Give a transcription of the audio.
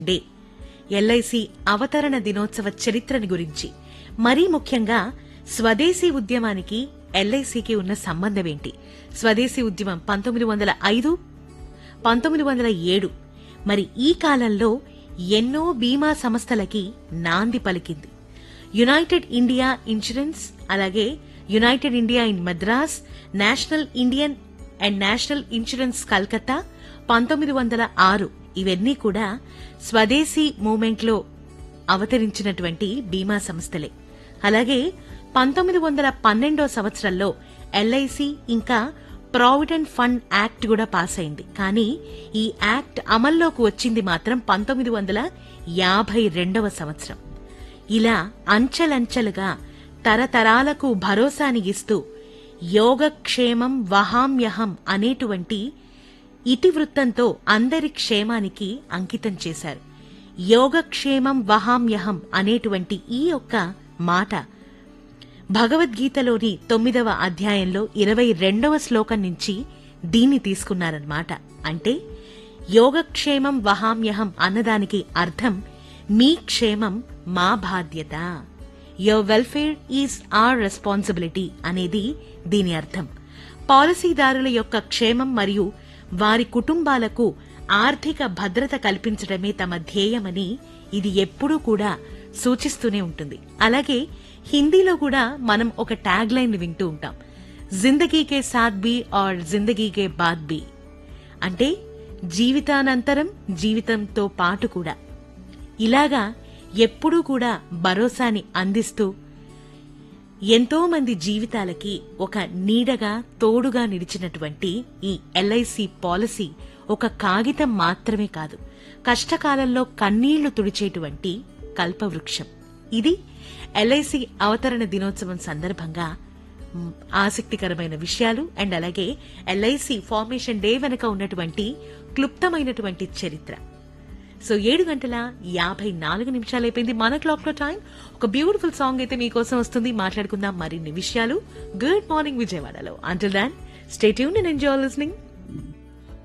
day LIC అవతరణ దినోత్సవ చరిత్రని గురించి మరీ ముఖ్యంగా స్వదేశీ ఉద్యమానికి ఎల్ఐసికి ఉన్న సంబంధమేంటి స్వదేశీ ఉద్యమం పంతొమ్మిది వందల ఐదు పంతొమ్మిది వందల ఏడు మరి ఈ కాలంలో ఎన్నో బీమా సంస్థలకి నాంది పలికింది యునైటెడ్ ఇండియా ఇన్సూరెన్స్ అలాగే United India in Madras National Indian and National Insurance Calcutta పంతొమ్మిది వందల ఆరు ఇవన్నీ కూడా స్వదేశీ మూమెంట్లో అవతరించినటువంటి బీమా సంస్థలే అలాగే పంతొమ్మిది వందల పన్నెండో సంవత్సరంలో ఎల్ఐసి ఇంకా ప్రావిడెంట్ ఫండ్ యాక్ట్ కూడా పాస్ అయింది కానీ ఈ యాక్ట్ అమల్లోకి వచ్చింది మాత్రం పంతొమ్మిది వందల యాభై రెండవ సంవత్సరం ఇలా అంచెలంచెలుగా తరతరాలకు భరోసాని ఇస్తూ యోగక్షేమం వహామ్యహం అనేటువంటి ఇతివృత్తంతో అందరి క్షేమానికి అంకితం చేశారు యోగక్షేమం వహామ్యహం అనేటువంటి ఈ యొక్క మాట భగవద్గీతలోని తొమ్మిదవ అధ్యాయంలో ఇరవై రెండవ శ్లోకం నుంచి దీన్ని తీసుకున్నారన్నమాట అంటే యోగక్షేమం వహామ్యహం అన్నదానికి అర్థం మీ క్షేమం మా బాధ్యత your welfare is our responsibility అనేది దీని అర్థం పాలసీదారుల యొక్క క్షేమం మరియు వారి కుటుంబాలకు ఆర్థిక భద్రత కల్పించడమే తమ ధ్యేయమని ఇది ఎప్పుడూ కూడా సూచిస్తూనే ఉంటుంది అలాగే హిందీలో కూడా మనం ఒక ట్యాగ్ లైన్ వింటూ ఉంటాం జిందగీకే సాత్ బి ఆర్ జిందగీకే బాద్ బి అంటే జీవితానంతరం జీవితంతో పాటు కూడా ఇలాగా ఎప్పుడూ కూడా భరోసాని అందిస్తూ ఎంతో మంది జీవితాలకి ఒక నీడగా తోడుగా నిలిచినటువంటి ఈ ఎల్ఐసి పాలసీ ఒక కాగితం మాత్రమే కాదు కష్టకాలంలో కన్నీళ్లు తుడిచేటువంటి కల్పవృక్షం ఇది ఎల్ఐసి అవతరణ దినోత్సవం సందర్భంగా మ్, ఆసక్తికరమైన విషయాలు అండ్ అలాగే ఎల్ఐసి ఫార్మేషన్ డే వెనుక ఉన్నటువంటి క్లుప్తమైనటువంటి చరిత్ర సో ఏడు గంటల యాభై నాలుగు నిమిషాలు అయిపోయింది మన క్లాక్ లో టైం ఒక బ్యూటిఫుల్ సాంగ్ అయితే మీకోసం వస్తుంది మాట్లాడుకుందాం మరిన్ని విషయాలు గుడ్ మార్నింగ్ విజయవాడలో until then stay tuned and enjoy listening